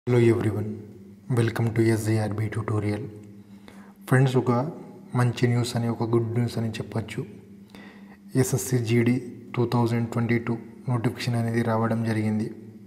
hello everyone welcome to SIRB tutorial friends ఒక మంచి news అని ఒక గుడ్ న్యూస్ అని చెప్పొచ్చు SSC GD two thousand twenty two notification అనేది రావడం జరిగింది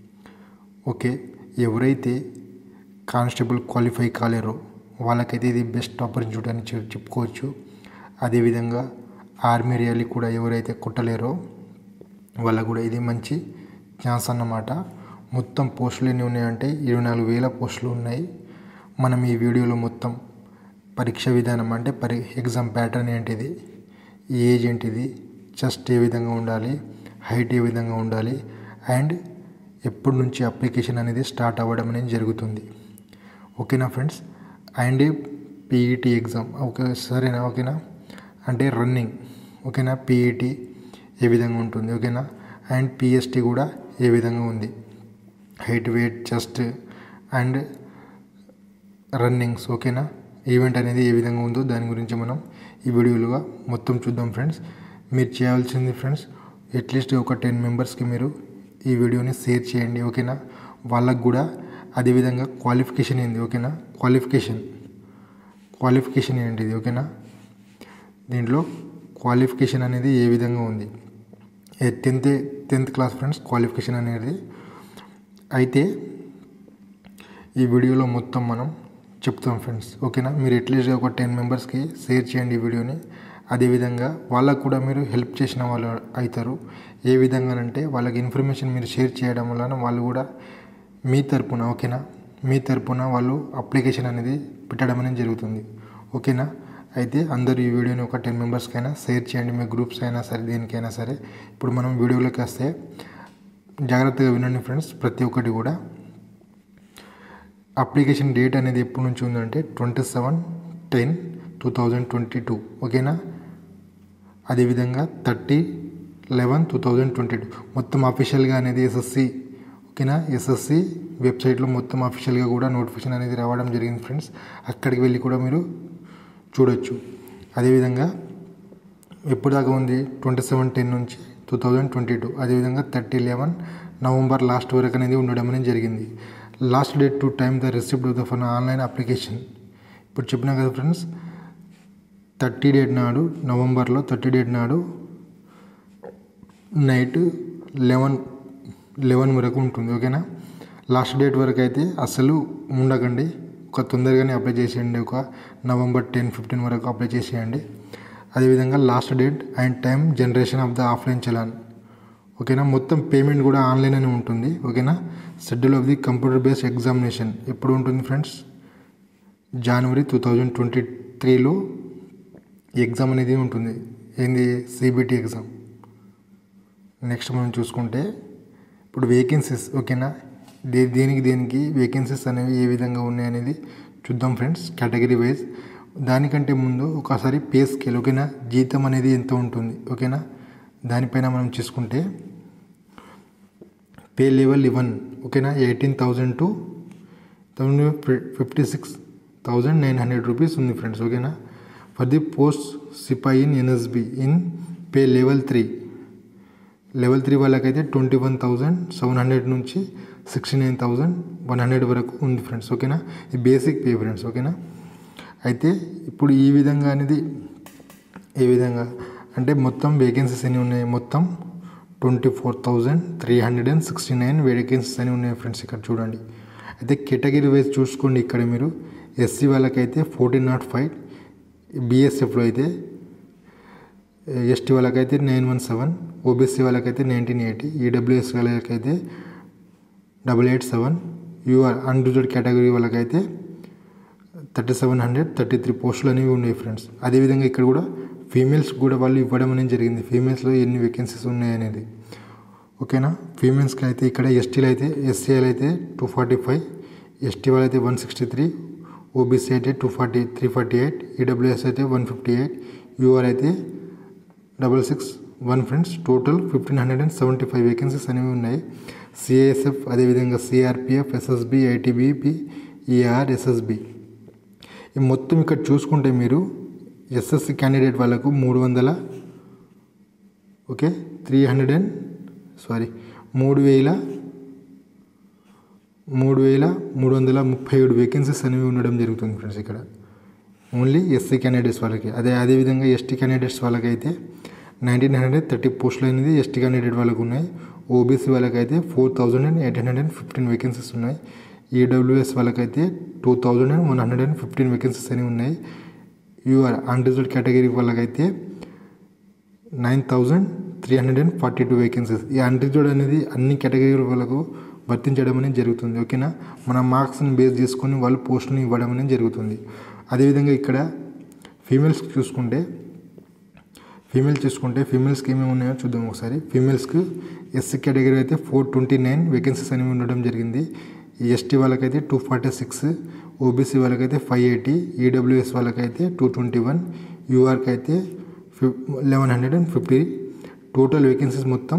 ఓకే ఎవరైతే కానిస్టేబుల్ క్వాలిఫై కాలేరో వాళ్ళకైతే ఇది బెస్ట్ ఆపర్చునిటీ అని చె- చెప్పుకోవచ్చు అదేవిధంగా ఆర్మీ ర్యాలీ కూడా ఎవరైతే కొట్టలేరో వాళ్ళకు కూడా ఇది మంచి ఛాన్స్ అన్నమాట మొత్తం పోస్టులు ఎన్ని ఉన్నాయంటే ఇరవై నాలుగు వేల పోస్టులు ఉన్నాయి మనం ఈ వీడియోలో మొత్తం పరీక్ష విధానం అంటే పరి ఎగ్జామ్ ప్యాటర్న్ ఏంటిది ఏజ్ ఏంటిది చెస్ట్ ఏ విధంగా ఉండాలి హైట్ ఏ విధంగా ఉండాలి అండ్ ఎప్పటి నుంచి అప్లికేషన్ అనేది స్టార్ట్ అవ్వడం అనేది జరుగుతుంది ఓకేనా friends and PET exam okay సరేనా ఓకేనా అంటే రన్నింగ్ ఓకేనా పీఈటీ ఏ విధంగా ఉంటుంది ఓకేనా అండ్ పిఎస్టీ కూడా ఏ విధంగా ఉంది height weight chest and runnings ఓకేనా ఈవెంట్ అనేది ఏ విధంగా ఉందో దాని గురించి మనం ఈ వీడియోలుగా మొత్తం చూద్దాం ఫ్రెండ్స్ మీరు చేయాల్సింది ఫ్రెండ్స్ అట్లీస్ట్ ఒక టెన్ మెంబర్స్కి మీరు ఈ వీడియోని షేర్ చేయండి ఓకేనా వాళ్ళకు కూడా అదేవిధంగా క్వాలిఫికేషన్ ఏంది ఓకేనా క్వాలిఫికేషన్ క్వాలిఫికేషన్ ఏంటిది ఓకేనా దీంట్లో క్వాలిఫికేషన్ అనేది ఏ విధంగా ఉంది tenth tenth class friends qualification అనేది అయితే ఈ వీడియోలో మొత్తం మనం చెప్తాం ఫ్రెండ్స్ ఓకేనా మీరు అట్లీస్ట్ ఒక టెన్ మెంబర్స్కి షేర్ చేయండి ఈ వీడియోని అదేవిధంగా వాళ్ళకు కూడా మీరు హెల్ప్ చేసిన వాళ్ళు అవుతారు ఏ విధంగానంటే వాళ్ళకి ఇన్ఫర్మేషన్ మీరు షేర్ చేయడం వలన వాళ్ళు కూడా మీ తరపున ఓకేనా మీ తరపున వాళ్ళు అప్లికేషన్ అనేది పెట్టడం అనేది జరుగుతుంది ఓకేనా అయితే అందరూ ఈ వీడియోని ఒక టెన్ మెంబర్స్కైనా షేర్ చేయండి మీ గ్రూప్స్ అయినా సరే దేనికైనా సరే ఇప్పుడు మనం వీడియోలోకి వస్తే జాగ్రత్తగా వినండి ఫ్రెండ్స్ ప్రతి ఒక్కటి కూడా అప్లికేషన్ డేట్ అనేది ఎప్పటి నుంచి ఉందంటే twenty seven ten two thousand twenty two ఓకేనా అదేవిధంగా thirty eleven two thousand twenty two మొత్తం అఫీషియల్గా అనేది ఎస్ఎస్సి ఓకేనా ఎస్ఎస్సి వెబ్సైట్లో మొత్తం అఫీషియల్గా కూడా నోటిఫికేషన్ అనేది రావడం జరిగింది ఫ్రెండ్స్ అక్కడికి వెళ్ళి కూడా మీరు చూడొచ్చు అదేవిధంగా ఎప్పుడు దాకా ఉంది ట్వంటీ సెవెన్ టెన్ నుంచి టూ థౌజండ్ ట్వంటీ టూ అదేవిధంగా థర్టీ లెవెన్ నవంబర్ లాస్ట్ వరకు అనేది ఉండడం అనేది జరిగింది last date to time the receipt of the for online application ఇప్పుడు చెప్పినా కదా ఫ్రెండ్స్ థర్టీ డేట్ నాడు నవంబర్లో థర్టీ డేట్ నాడు నైట్ లెవెన్ లెవెన్ వరకు ఉంటుంది ఓకేనా లాస్ట్ డేట్ వరకు అయితే అసలు ఉండకండి ఒక తొందరగానే అప్లై చేసేయండి ఒక నవంబర్ టెన్ ఫిఫ్టీన్ వరకు అప్లై చేసేయండి అదేవిధంగా last date and time generation of the offline challan ఓకేనా మొత్తం పేమెంట్ కూడా ఆన్లైన్ అని ఉంటుంది ఓకేనా schedule of the computer based examination ఎప్పుడు ఉంటుంది friends January two thousand twenty త్రీలో ఎగ్జామ్ అనేది ఉంటుంది ఏంది సిబిటి ఎగ్జామ్ నెక్స్ట్ మనం చూసుకుంటే ఇప్పుడు వేకెన్సీస్ ఓకేనా దే దేనికి దేనికి వేకెన్సీస్ అనేవి ఏ విధంగా ఉన్నాయి అనేది చూద్దాం ఫ్రెండ్స్ కేటగిరీ వైజ్ దానికంటే ముందు ఒకసారి పే స్కేల్ ఓకేనా జీతం అనేది ఎంత ఉంటుంది ఓకేనా దానిపైన మనం చూసుకుంటే పే లెవెల్ ఇవన్ ఓకేనా eighteen thousand to thousand fifty six thousand nine hundred rupees ఉంది ఫ్రెండ్స్ ఓకేనా ఫర్ ది పోస్ట్ సిపాయి in NSB in pay level three level three వాళ్ళకైతే twenty one thousand seven hundred నుంచి sixty nine thousand one hundred వరకు ఉంది friends ఓకేనా ఇది basic pay friends ఓకేనా అయితే ఇప్పుడు ఈ విధంగా అనేది ఏ విధంగా అంటే మొత్తం వేకెన్సీస్ ఎన్ని ఉన్నాయి మొత్తం twenty four thousand three hundred and sixty nine vacancies అని ఉన్నాయి ఫ్రెండ్స్ ఇక్కడ చూడండి అయితే కేటగిరీ వైజ్ చూసుకోండి ఇక్కడ మీరు ఎస్సీ వాళ్ళకైతే ఫోర్టీన్ నాట్ ఫైవ్ బీఎస్ఎఫ్లో అయితే ఎస్టీ వాళ్ళకైతే నైన్ వన్ సెవెన్ ఓబీసీ వాళ్ళకైతే నైన్టీన్ ఎయిటీ ఈడబ్ల్యూఎస్ వాళ్ళకైతే double eight seven UR unreserved category వాళ్ళకైతే thirty seven hundred thirty three పోస్టులు అనేవి ఉన్నాయి ఫ్రెండ్స్ అదేవిధంగా ఇక్కడ కూడా ఫీమేల్స్ కూడా వాళ్ళు ఇవ్వడం అనేది జరిగింది ఫీమేల్స్లో ఎన్ని వేకెన్సీస్ ఉన్నాయి అనేది ఓకేనా ఫీమేల్స్కి అయితే ఇక్కడ ఎస్టీలు అయితే ఎస్సీఎల్ అయితే టూ ఫార్టీ ఫైవ్ ఎస్టీ వాళ్ళైతే వన్ సిక్స్టీ త్రీ ఓబీసీ అయితే two forty three forty eight EWS అయితే వన్ ఫిఫ్టీ ఎయిట్ యూఆర్ అయితే double six one friends total fifteen hundred and seventy five vacancies అనేవి ఉన్నాయి సిఐఎస్ఎఫ్ అదేవిధంగా CRPF SSB ITBP AR SSB ఈ మొత్తం ఇక్కడ చూసుకుంటే మీరు ఎస్ఎస్సి క్యాండిడేట్ వాళ్ళకు మూడు వందల okay three hundred and sorry మూడు వేల మూడు వేల మూడు వందల ముప్పై ఏడు వేకెన్సీస్ అనేవి ఉండడం జరుగుతుంది ఫ్రెండ్స్ ఇక్కడ ఓన్లీ ఎస్సీ క్యాండిడేట్స్ వాళ్ళకి అదే అదేవిధంగా ఎస్టీ క్యాండిడేట్స్ వాళ్ళకి అయితే నైన్టీన్ హండ్రెడ్ థర్టీ పోస్టులు అనేది ఎస్టీ క్యాండిడేట్ వాళ్ళకు ఉన్నాయి ఓబీసీ వాళ్ళకైతే four thousand and eight hundred and fifteen vacancies ఉన్నాయి ఈడబ్ల్యూఎస్ వాళ్ళకైతే two thousand and one hundred and fifteen vacancies అనేవి ఉన్నాయి యూఆర్ అన్రిజర్వ్డ్ కేటగిరీ వాళ్ళకైతే nine thousand three hundred and forty two vacancies ఈ unreserved అనేది అన్ని కేటగిరీల వాళ్ళకు వర్తించడం అనేది జరుగుతుంది ఓకేనా మన మార్క్స్ని బేస్ చేసుకొని వాళ్ళు పోస్టుని ఇవ్వడం అనేది జరుగుతుంది అదేవిధంగా ఇక్కడ ఫీమేల్స్కి చూసుకుంటే ఫీమేల్ చూసుకుంటే ఫీమేల్స్కి ఏమేమి ఉన్నాయో చూద్దాం ఒకసారి ఫీమేల్స్కి ఎస్సీ కేటగిరీ అయితే ఫోర్ ట్వంటీ నైన్ వేకెన్సీస్ అనేవి ఉండడం జరిగింది ఎస్టీ వాళ్ళకైతే టూ ఫార్టీ సిక్స్ ఓబీసీ వాళ్ళకైతే ఫైవ్ ఎయిటీ ఈడబ్ల్యూఎస్ వాళ్ళకైతే టూ ట్వంటీ వన్ యూఆర్కి అయితే eleven hundred and fifty total vacancies మొత్తం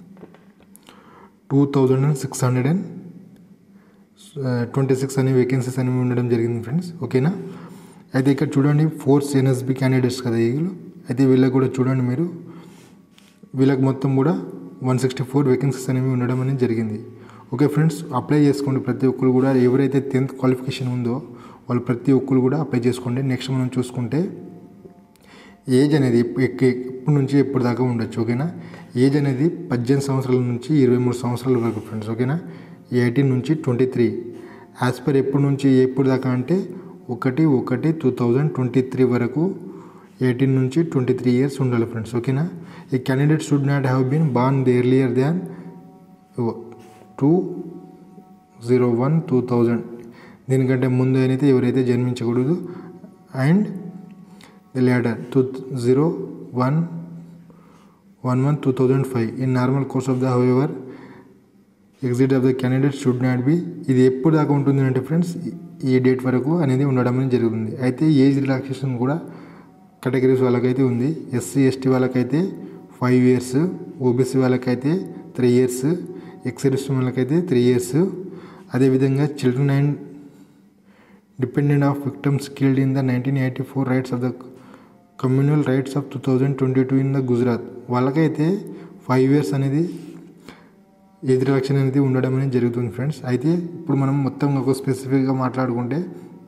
two thousand and six hundred and twenty six అనే వేకెన్సీస్ అనేవి ఉండడం జరిగింది ఫ్రెండ్స్ ఓకేనా అయితే ఇక్కడ చూడండి ఫోర్స్ ఎన్ఎస్బి క్యాండిడేట్స్ కదా వీళ్ళు అయితే వీళ్ళకి కూడా చూడండి మీరు వీళ్ళకి మొత్తం కూడా వన్ సిక్స్టీ ఫోర్ వేకెన్సీస్ అనేవి ఉండడం అనేది జరిగింది ఓకే ఫ్రెండ్స్ అప్లై చేసుకోండి ప్రతి ఒక్కరు కూడా ఎవరైతే టెన్త్ క్వాలిఫికేషన్ ఉందో వాళ్ళు ప్రతి ఒక్కరు కూడా అప్లై చేసుకోండి నెక్స్ట్ మనం చూసుకుంటే ఏజ్ అనేది ఎప్పటి నుంచి ఎప్పటి దాకా ఉండొచ్చు ఓకేనా ఏజ్ అనేది పద్దెనిమిది సంవత్సరాల నుంచి ఇరవై మూడు సంవత్సరాల వరకు ఫ్రెండ్స్ ఓకేనా ఎయిటీన్ నుంచి ట్వంటీ త్రీ యాజ్ పర్ ఎప్పటి నుంచి ఎప్పుడు దాకా అంటే ఒకటి ఒకటి టూ థౌజండ్ ట్వంటీ త్రీ వరకు ఎయిటీన్ నుంచి ట్వంటీ త్రీ ఇయర్స్ ఉండాలి ఫ్రెండ్స్ ఓకేనా ఈ candidate should not have been born the earlier than two zero one two thousand దీనికంటే ముందు అయితే ఎవరైతే జన్మించకూడదు and the later two zero one one one two thousand five in normal course of the however exit of the candidate should not be ఇది ఎప్పుడు దాకా ఉంటుంది అంటే ఫ్రెండ్స్ ఈ డేట్ వరకు అనేది ఉండడం అనేది జరుగుతుంది అయితే ఏజ్ రిలాక్సేషన్ కూడా కేటగిరీస్ వాళ్ళకైతే ఉంది ఎస్సీ ఎస్టీ వాళ్ళకైతే ఫైవ్ ఇయర్స్ ఓబీసీ వాళ్ళకైతే త్రీ ఇయర్స్ ఎక్సర్విస్ వాళ్ళకైతే త్రీ ఇయర్స్ అదేవిధంగా children and dependent of victims killed in the nineteen eighty four riots of the communal riots of two thousand twenty two in the Gujarat వాళ్ళకైతే five years అనేది age relaxation అనేది ఉండడం అనేది జరుగుతుంది friends అయితే ఇప్పుడు మనం మొత్తం ఒక స్పెసిఫిక్గా మాట్లాడుకుంటే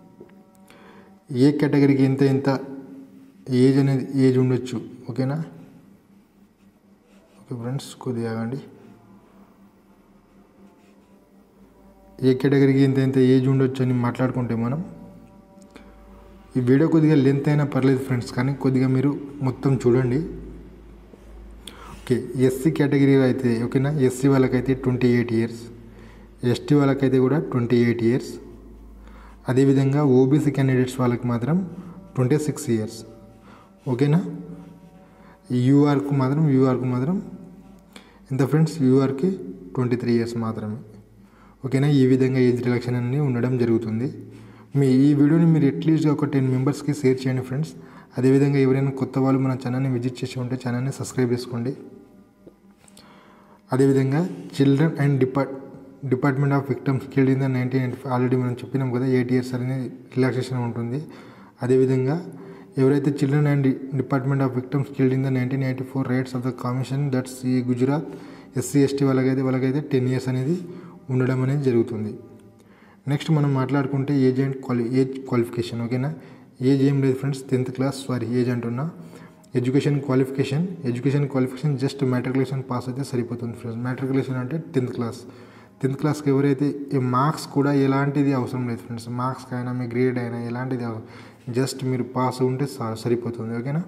ఏ కేటగిరీకి ఎంత ఎంత ఏజ్ అనేది ఏజ్ ఉండొచ్చు ఓకేనా ఓకే ఫ్రెండ్స్ కొద్దిగా ఆగండి ఏ కేటగిరీకి ఎంత ఎంత ఏజ్ ఉండొచ్చు అని మాట్లాడుకుంటే మనం ఈ వీడియో కొద్దిగా లెంత్ అయినా పర్లేదు ఫ్రెండ్స్ కానీ కొద్దిగా మీరు మొత్తం చూడండి ఓకే ఎస్సీ కేటగిరీ అయితే ఓకేనా ఎస్సీ వాళ్ళకైతే ట్వంటీ ఎయిట్ ఇయర్స్ ఎస్టీ వాళ్ళకైతే కూడా ట్వంటీ ఎయిట్ ఇయర్స్ అదేవిధంగా ఓబీసీ క్యాండిడేట్స్ వాళ్ళకి మాత్రం ట్వంటీ సిక్స్ ఇయర్స్ ఓకేనా యూఆర్కు మాత్రం యూఆర్కు మాత్రం ఎంత ఫ్రెండ్స్ యూఆర్కి ట్వంటీ త్రీ ఇయర్స్ మాత్రమే ఓకేనా ఈ విధంగా ఏజ్ రిలాక్షన్ అనేది ఉండడం జరుగుతుంది మీ ఈ వీడియోని మీరు అట్లీస్ట్ ఒక టెన్ మెంబర్స్కి షేర్ చేయండి ఫ్రెండ్స్ అదేవిధంగా ఎవరైనా కొత్త వాళ్ళు మన ఛానల్ని విజిట్ చేసి ఉంటే ఛానల్ని సబ్స్క్రైబ్ చేసుకోండి అదేవిధంగా children and depart department of victims killed in the nineteen eighty five already మనం చెప్పినాం కదా ఎయిట్ ఇయర్స్ అనేది రిలాక్సేషన్ ఉంటుంది అదేవిధంగా ఎవరైతే children and department of victims killed in the nineteen eighty four riots of the commission that's ఈ Gujarat SC ST వాళ్ళకైతే వాళ్ళకైతే టెన్ ఇయర్స్ అనేది ఉండడం అనేది జరుగుతుంది నెక్స్ట్ మనం మాట్లాడుకుంటే ఏజ్ అండ్ క్వాలి ఏజ్ క్వాలిఫికేషన్ ఓకేనా ఏజ్ ఏం లేదు friends tenth class sorry age అంటున్నా education qualification education qualification just matriculation pass అయితే సరిపోతుంది ఫ్రెండ్స్ మ్యాట్రికులేషన్ అంటే టెన్త్ క్లాస్ టెన్త్ క్లాస్కి ఎవరైతే ఈ మార్క్స్ కూడా ఎలాంటిది అవసరం లేదు ఫ్రెండ్స్ మార్క్స్కి అయినా మీ గ్రేడ్ అయినా ఎలాంటిది జస్ట్ మీరు పాస్ ఉంటే సరిపోతుంది ఓకేనా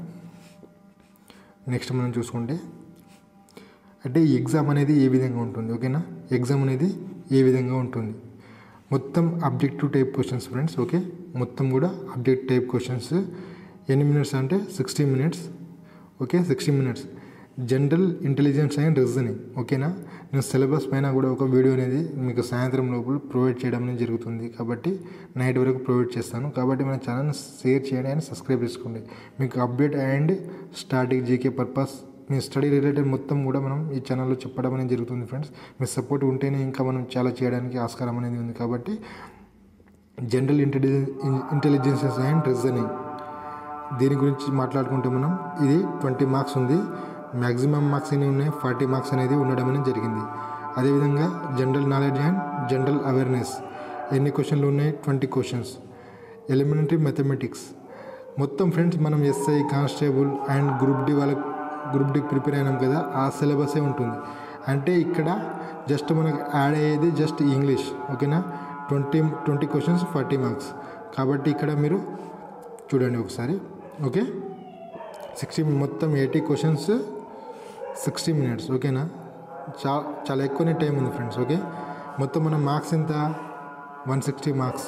నెక్స్ట్ మనం చూసుకుంటే అంటే ఈ ఎగ్జామ్ అనేది ఏ విధంగా ఉంటుంది ఓకేనా ఎగ్జామ్ అనేది ఏ విధంగా ఉంటుంది మొత్తం objective type questions friends okay మొత్తం కూడా అబ్జెక్ట్ టైప్ క్వశ్చన్స్ ఎన్ని మినిట్స్ అంటే sixty minutes okay sixty minutes general intelligence and reasoning ఓకేనా నేను సిలబస్ పైన కూడా ఒక వీడియో అనేది మీకు సాయంత్రం లోపల ప్రొవైడ్ చేయడం అనేది జరుగుతుంది కాబట్టి నైట్ వరకు ప్రొవైడ్ చేస్తాను కాబట్టి మన ఛానల్ని షేర్ చేయండి అండ్ సబ్స్క్రైబ్ చేసుకోండి మీకు update and static GK purpose మీ స్టడీ రిలేటెడ్ మొత్తం కూడా మనం ఈ ఛానల్లో చెప్పడం అనేది జరుగుతుంది ఫ్రెండ్స్ మీ సపోర్ట్ ఉంటేనే ఇంకా మనం చాలా చేయడానికి ఆస్కారం అనేది ఉంది కాబట్టి general intelligence intelligences and reasoning దీని గురించి మాట్లాడుకుంటే మనం ఇది ట్వంటీ మార్క్స్ ఉంది మ్యాక్సిమం మార్క్స్ ఎన్ని ఉన్నాయి ఫార్టీ మార్క్స్ అనేది ఉండడం అనేది జరిగింది అదేవిధంగా general knowledge and general awareness ఎన్ని క్వశ్చన్లు ఉన్నాయి ట్వంటీ క్వశ్చన్స్ ఎలిమెంటరీ మ్యాథమెటిక్స్ మొత్తం ఫ్రెండ్స్ మనం SI constable and group D వాళ్ళకి గ్రూప్ డి ప్రిపేర్ అయినాం కదా ఆ సిలబసే ఉంటుంది అంటే ఇక్కడ జస్ట్ మనకు యాడ్ అయ్యేది జస్ట్ ఇంగ్లీష్ ఓకేనా twenty twenty questions forty marks కాబట్టి ఇక్కడ మీరు చూడండి ఒకసారి ఓకే సిక్స్టీ మొత్తం ఎయిటీ క్వశ్చన్స్ సిక్స్టీ మినిట్స్ ఓకేనా చా చాలా ఎక్కువనే టైం ఉంది ఫ్రెండ్స్ ఓకే మొత్తం మన మార్క్స్ ఎంత వన్ సిక్స్టీ మార్క్స్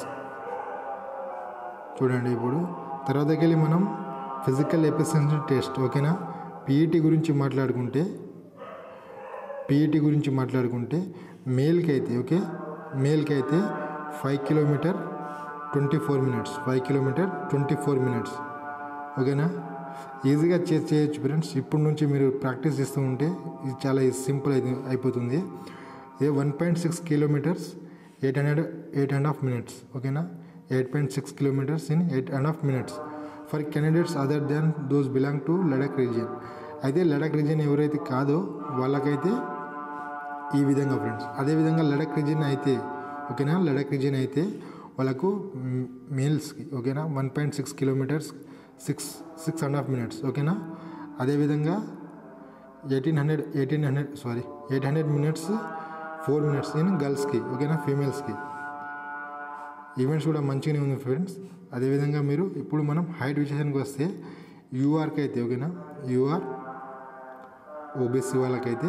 చూడండి ఇప్పుడు తర్వాతకి వెళ్ళి మనం ఫిజికల్ ఎఫిషియన్సీ టెస్ట్ ఓకేనా పీఈటీ గురించి మాట్లాడుకుంటే పీఈటీ గురించి మాట్లాడుకుంటే మేల్కి అయితే ఓకే మేల్కి అయితే five kilometer twenty four minutes five kilometer twenty four minutes ఓకేనా ఈజీగా చే చేయొచ్చు ఫ్రెండ్స్ ఇప్పటి నుంచి మీరు ప్రాక్టీస్ చేస్తూ ఉంటే ఇది చాలా సింపుల్ అయి అయిపోతుంది ఏ one point six kilometers eight hundred eight and half minutes ఓకేనా eight point six kilometers in eight and half minutes for candidates other than those belong to Ladakh region అయితే లడక్ రీజియన్ ఎవరైతే కాదో వాళ్ళకైతే ఈ విధంగా ఫ్రెండ్స్ అదేవిధంగా లడక్ రీజియన్ అయితే ఓకేనా లడక్ రీజియన్ అయితే వాళ్ళకు మేల్స్కి ఓకేనా one point six kilometers six six and half minutes ఓకేనా అదేవిధంగా eighteen hundred eighteen hundred sorry eight hundred minutes four minutes in గర్ల్స్కి ఓకేనా ఫీమేల్స్కి ఈవెంట్స్ కూడా మంచిగానే ఉంది ఫ్రెండ్స్ అదేవిధంగా మీరు ఇప్పుడు మనం హైట్ విషయానికి వస్తే యూఆర్కి అయితే ఓకేనా యూఆర్ ఓబీసీ వాళ్ళకైతే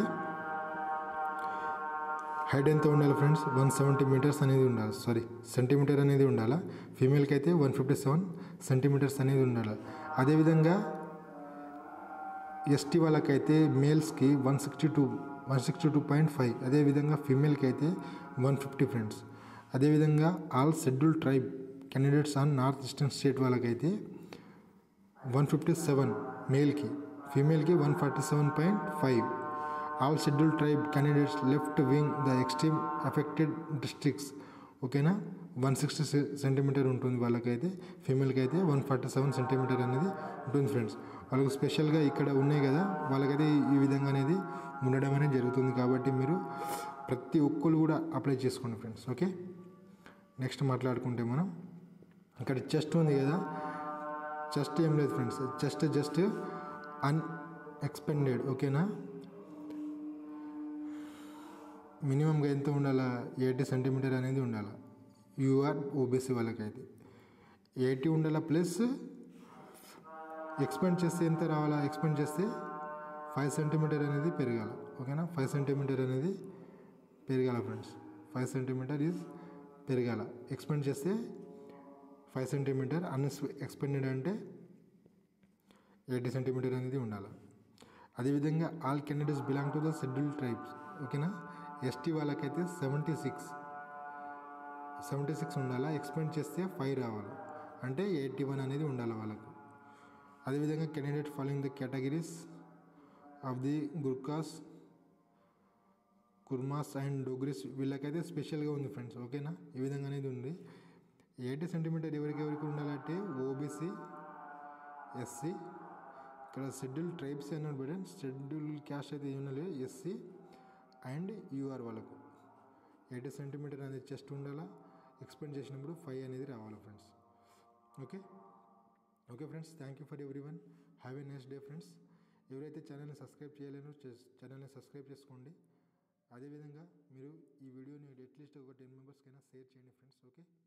హైట్ ఎంత ఉండాలి ఫ్రెండ్స్ వన్ సెవెంటీ మీటర్స్ అనేది ఉండాలి సారీ సెంటీమీటర్ అనేది ఉండాలా ఫీమేల్కి అయితే వన్ ఫిఫ్టీ సెవెన్ సెంటీమీటర్స్ అనేది ఉండాలి అదేవిధంగా ఎస్టీ వాళ్ళకైతే మేల్స్కి one sixty two one sixty two point five అదేవిధంగా ఫీమేల్కి అయితే వన్ ఫిఫ్టీ ఫ్రెండ్స్ అదేవిధంగా all schedule tribe candidates on north eastern state వాళ్ళకైతే వన్ ఫిఫ్టీ సెవెన్ మేల్కి ఫీమేల్కి one forty seven point five all schedule tribe candidates left wing the extreme affected districts ఓకేనా one sixty centimeter ఉంటుంది వాళ్ళకైతే ఫీమేల్కి అయితే one forty seven centimetre అనేది ఉంటుంది friends వాళ్ళకు స్పెషల్గా ఇక్కడ ఉన్నాయి కదా వాళ్ళకైతే ఈ విధంగా అనేది ఉండడం అనేది జరుగుతుంది కాబట్టి మీరు ప్రతి ఒక్కరు కూడా అప్లై చేసుకోండి ఫ్రెండ్స్ ఓకే నెక్స్ట్ మాట్లాడుకుంటే మనం ఇక్కడ చెస్ట్ ఉంది కదా చెస్ట్ ఏం లేదు ఫ్రెండ్స్ చెస్ట్ జస్ట్ అన్ఎక్స్పెండెడ్ ఓకేనా మినిమంగా ఎంత ఉండాలా ఎయిటీ సెంటీమీటర్ అనేది ఉండాలి యూఆర్ ఓబీసీ వాళ్ళకైతే ఎయిటీ ఉండాలా ప్లస్ ఎక్స్పెండ్ చేస్తే ఎంత రావాలా ఎక్స్పెండ్ చేస్తే ఫైవ్ సెంటీమీటర్ అనేది పెరగాల ఓకేనా ఫైవ్ సెంటీమీటర్ అనేది పెరగాల ఫ్రెండ్స్ ఫైవ్ సెంటీమీటర్ ఈజ్ పెరగాల ఎక్స్పెండ్ చేస్తే ఫైవ్ సెంటీమీటర్ అన్ ఎక్స్పెండెడ్ అంటే ఎయిటీ సెంటీమీటర్ అనేది ఉండాలి అదేవిధంగా all candidates belong to the schedule tribes ఓకేనా ఎస్టీ వాళ్ళకైతే సెవెంటీ సిక్స్ సెవెంటీ సిక్స్ ఉండాలా ఎక్స్పెండ్ చేస్తే ఫైవ్ రావాలి అంటే ఎయిటీ వన్ అనేది ఉండాలి వాళ్ళకు అదేవిధంగా candidate following the categories of the Gurkhas Kurmas and Dogras వీళ్ళకైతే స్పెషల్గా ఉంది ఫ్రెండ్స్ ఓకేనా ఈ విధంగా అనేది ఉంది ఎయిటీ సెంటీమీటర్ ఎవరికి ఎవరికి ఉండాలంటే ఓబీసీ ఎస్సీ ఇక్కడ షెడ్యూల్ ట్రైబ్స్ అన్నాడు బట్ షెడ్యూల్ క్యాస్ట్ అయితే ఏమన్నా ఎస్సీ అండ్ యూఆర్ వాళ్ళకు ఎయిటీ సెంటీమీటర్ అనేది చెస్ట్ ఉండాలా ఎక్స్పెండ్ చేసినప్పుడు ఫైవ్ అనేది రావాలి friends okay okay friends thank you for everyone have a next day friends ఎవరైతే ఛానల్ని సబ్స్క్రైబ్ చేయలేనో ఛానల్ని సబ్స్క్రైబ్ చేసుకోండి అదేవిధంగా మీరు ఈ వీడియోని అట్లీస్ట్ ఒక టెన్ మెంబర్స్కైనా షేర్ చేయండి ఫ్రెండ్స్ ఓకే